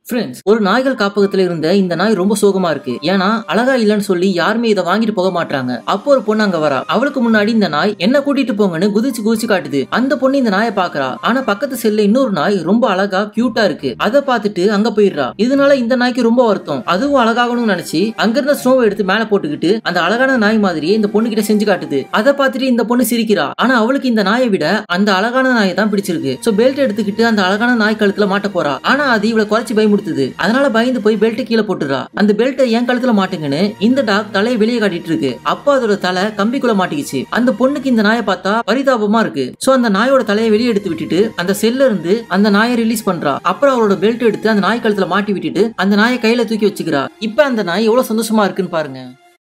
friends ஒரு நாய்கள் காப்பகத்துல இருந்த இந்த நாய் ரொம்ப சோகமா இருக்கு ஏன்னா அழகா இல்லைன்னு சொல்லி யாருமே இதை வாங்கிட்டு போக மாட்டாங்க அப்போ ஒரு பொண்ணு அங்க வரா அவளுக்கு முன்னாடி இந்த நாய் என்ன கூட்டிட்டு போங்கன்னு குதிச்சு குதிச்சு காட்டுது அந்த பொண்ணு இந்த நாயை பாக்குறா ஆனா பக்கத்து செல்ல இன்னொரு நாய் ரொம்ப அழகா கியூட்டா இருக்கு அதை பார்த்துட்டு அங்க போயிடுறா இதனால இந்த நாய்க்கு ரொம்ப வருத்தம் அதுவும் அழகாகணும்னு நினைச்சு அங்க இருந்த ஸ்னோவை எடுத்து மேல போட்டுக்கிட்டு அந்த அழகான நாய் மாதிரியே இந்த பொண்ணு கிட்ட செஞ்சு காட்டுது அதை பார்த்துட்டு இந்த பொண்ணு சிரிக்கிறா ஆனா அவளுக்கு இந்த நாயை விட அந்த அழகான நாயை தான் பிடிச்சிருக்கு சோ பெல்ட் எடுத்துக்கிட்டு அந்த அழகான நாய் கழுத்துல மாட்ட போறா ஆனா அது இவளை குறைச்சு பயமுடுத்துது அதனால பயந்து போய் பெல்ட் கீழே போட்டுறா அந்த பெல்ட்டை என் கழுத்துல மாட்டுங்கன்னு இந்த டாக் தலையை வெளியே காட்டிட்டு இருக்கு அப்போ அதோட தலை கம்பிக்குள்ள மாட்டிக்கிச்சு அந்த பொண்ணுக்கு இந்த நாயை பார்த்தா பரிதாபமா இருக்கு சோ அந்த நாயோட தலையை வெளியே எடுத்து விட்டுட்டு அந்த செல்ல இருந்து அந்த நாயை ரிலீஸ் பண்றா அப்புறம் அவளோட பெல்ட் எடுத்து அந்த நாய் கழுத்துல மாட்டி விட்டுட்டு அந்த நாயை கையில தூக்கி வச்சுக்கிறா இப்ப அந்த நாய் எவ்வளவு சந்தோஷமா இருக்குன்னு பாருங்க